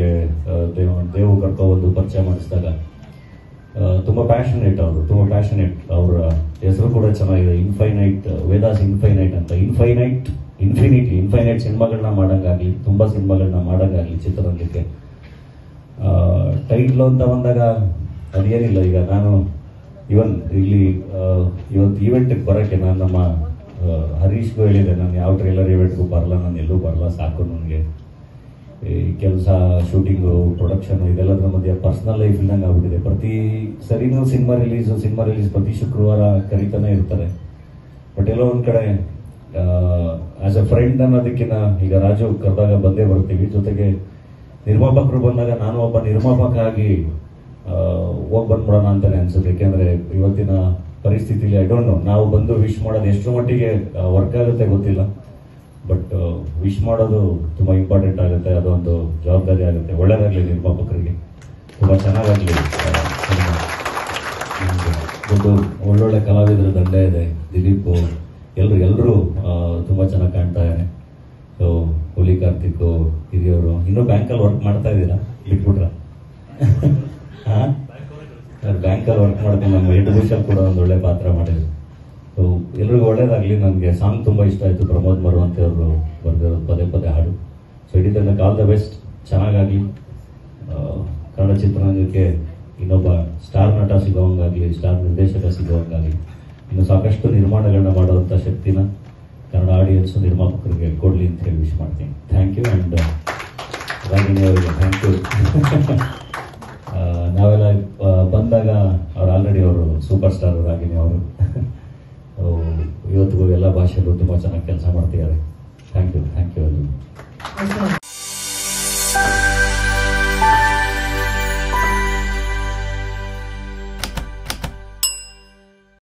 ನನಗೆ ದೇವ್ ದೇವು ಕರ್ಕೊಬಂದು ಪರಿಚಯ ಮಾಡಿಸಿದಾಗ ಆ, ತುಂಬ ಪ್ಯಾಷನೇಟ್ ಅವರು ತುಂಬ ಪ್ಯಾಷನೇಟ್ ಅವರ ಹೆಸರು ಕೂಡ ಚೆನ್ನಾಗಿದೆ ಇನ್ಫೈನೈಟ್ ವೇದಾಸ್ ಇನ್ಫೈನೈಟ್ ಅಂತ ಇನ್ಫೈನೈಟ್ ಇನ್ಫಿನಿಟಿ ಇನ್ಫೈನೈಟ್ ಸಿನಿಮಾಗಳನ್ನ ಮಾಡೋಂಗಾಗಲಿ ತುಂಬ ಸಿನಿಮಾಗಳನ್ನ ಮಾಡೋಂಗಾಗಲಿ ಚಿತ್ರರಂಗಕ್ಕೆ ಟೈಟ್ಲು ಅಂತ ಬಂದಾಗ ಅದೇನಿಲ್ಲ ಈಗ ನಾನು ಇವನ್ ಇಲ್ಲಿ ಆ, ಇವತ್ತು ಈವೆಂಟಿಗೆ ಬರೋಕ್ಕೆ ನಾನು ನಮ್ಮ ಆ, ಹರೀಶ್ಗೂ ಹೇಳಿದೆ ನಾನು ಯಾವ ಟ್ರೈಲರ್ ಇವೆಂಟ್ಗೂ ಬರಲ್ಲ ನಾನು ಎಲ್ಲೂ ಬರಲ್ಲ ಸಾಕು ನನಗೆ ಈ ಕೆಲಸ ಶೂಟಿಂಗು ಪ್ರೊಡಕ್ಷನ್ ಇದೆಲ್ಲದರ ಮಧ್ಯೆ ಪರ್ಸನಲ್ ಲೈಫ್ ಇಲ್ದಂಗೆ ಆಗ್ಬಿಟ್ಟಿದೆ ಪ್ರತಿ ಸರಿನೂ ಸಿನಿಮಾ ರಿಲೀಸು ಸಿನಿಮಾ ರಿಲೀಸ್ ಪ್ರತಿ ಶುಕ್ರವಾರ ಕರಿತಾನೆ ಇರ್ತಾರೆ ಬಟ್ ಎಲ್ಲೋ ಒಂದು ಕಡೆ ಆಸ್ ಎ ಫ್ರೆಂಡ್ ಅನ್ನೋದಕ್ಕಿಂತ ಈಗ ರಾಜು ಕರೆದಾಗ ಬಂದೇ ಬರ್ತೀವಿ ಜೊತೆಗೆ ನಿರ್ಮಾಪಕರು ಬಂದಾಗ ನಾನು ಒಬ್ಬ ನಿರ್ಮಾಪಕ ಆಗಿ ಹೋಗಿ ಬಂದ್ಬಿಡೋಣ ಅಂತಾನೆ ಅನ್ಸುತ್ತೆ ಯಾಕೆಂದ್ರೆ ಇವತ್ತಿನ ಪರಿಸ್ಥಿತಿಲಿ ಐ ಡೋಂಟ್ ನೋ ನಾವು ಬಂದು ವಿಶ್ ಮಾಡೋದು ಎಷ್ಟರ ಮಟ್ಟಿಗೆ ವರ್ಕ್ ಆಗುತ್ತೆ ಗೊತ್ತಿಲ್ಲ ಬಟ್ ವಿಶ್ ಮಾಡೋದು ತುಂಬಾ ಇಂಪಾರ್ಟೆಂಟ್ ಆಗುತ್ತೆ ಅದೊಂದು ಜವಾಬ್ದಾರಿ ಆಗುತ್ತೆ ಒಳ್ಳೇದಾಗಲಿ ನಿರ್ಮಾಪಕರಿಗೆ ತುಂಬಾ ಚೆನ್ನಾಗಾಗಲಿ ಒಂದು ಒಳ್ಳೊಳ್ಳೆ ಕಲಾವಿದರ ದಂಡ ಇದೆ ದಿಲೀಪ್ ಎಲ್ಲರೂ ಎಲ್ಲರೂ ತುಂಬಾ ಚೆನ್ನಾಗಿ ಕಾಣ್ತಾ ಇದ್ದಾರೆ ಸೊ ಹುಲಿ ಕಾರ್ತಿಕ್ ಹಿರಿಯವರು ಇನ್ನೂ ಬ್ಯಾಂಕಲ್ಲಿ ವರ್ಕ್ ಮಾಡ್ತಾ ಇದ್ದೀರಾ ಬಿಟ್ಬಿಟ್ರ ಬ್ಯಾಂಕಲ್ಲಿ ವರ್ಕ್ ಮಾಡ್ತೀನಿ ನಮ್ಮ ಇಂಟರ್ವ್ಯೂಷನ್ ಕೂಡ ಒಂದು ಒಳ್ಳೆ ಪಾತ್ರ ಮಾಡಿದ್ರು ಸೊ ಎಲ್ರಿಗೂ ಒಳ್ಳೇದಾಗಲಿ ನನಗೆ ಸಾಂಗ್ ತುಂಬ ಇಷ್ಟ ಆಯಿತು ಪ್ರಮೋದ್ ಮರುವಂತೆ ಅವರು ಬರೆದಿರೋದು ಪದೇ ಪದೇ ಹಾಡು ಸೊ ಇಡೀ ತನಕ ಆಲ್ ದ ಬೆಸ್ಟ್ ಚೆನ್ನಾಗಾಗಲಿ ಕನ್ನಡ ಚಿತ್ರರಂಗಕ್ಕೆ ಇನ್ನೊಬ್ಬ ಸ್ಟಾರ್ ನಟ ಸಿಗೋವಂಗಾಗಲಿ ಸ್ಟಾರ್ ನಿರ್ದೇಶಕ ಸಿಗೋವಂಗಾಗಲಿ ಇನ್ನು ಸಾಕಷ್ಟು ನಿರ್ಮಾಣಗಳನ್ನ ಮಾಡುವಂಥ ಶಕ್ತಿನ ಕನ್ನಡ ಆಡಿಯನ್ಸು ನಿರ್ಮಾಪಕರಿಗೆ ಕೊಡಲಿ ಅಂತ ಹೇಳಿ ವಿಶ್ ಮಾಡ್ತೀನಿ ಥ್ಯಾಂಕ್ ಯು ಆ್ಯಂಡ್ ರಾಗಿಣಿ ಅವರಿಗೆ ಥ್ಯಾಂಕ್ ಯು ನಾವೆಲ್ಲ ಆ, ಬಂದಾಗ ಅವ್ರು ಆಲ್ರೆಡಿ ಅವರು ಸೂಪರ್ ಸ್ಟಾರ್ ರಾಗಿಣಿ ಅವರು ಇವತ್ತಿಗೂ ಎಲ್ಲ ಭಾಷೆಯಲ್ಲೂ ತುಂಬ ಚೆನ್ನಾಗಿ ಕೆಲಸ ಮಾಡ್ತಿದ್ದಾರೆ ಥ್ಯಾಂಕ್ ಯು ಥ್ಯಾಂಕ್ ಯು ಅಲ್ಲಿ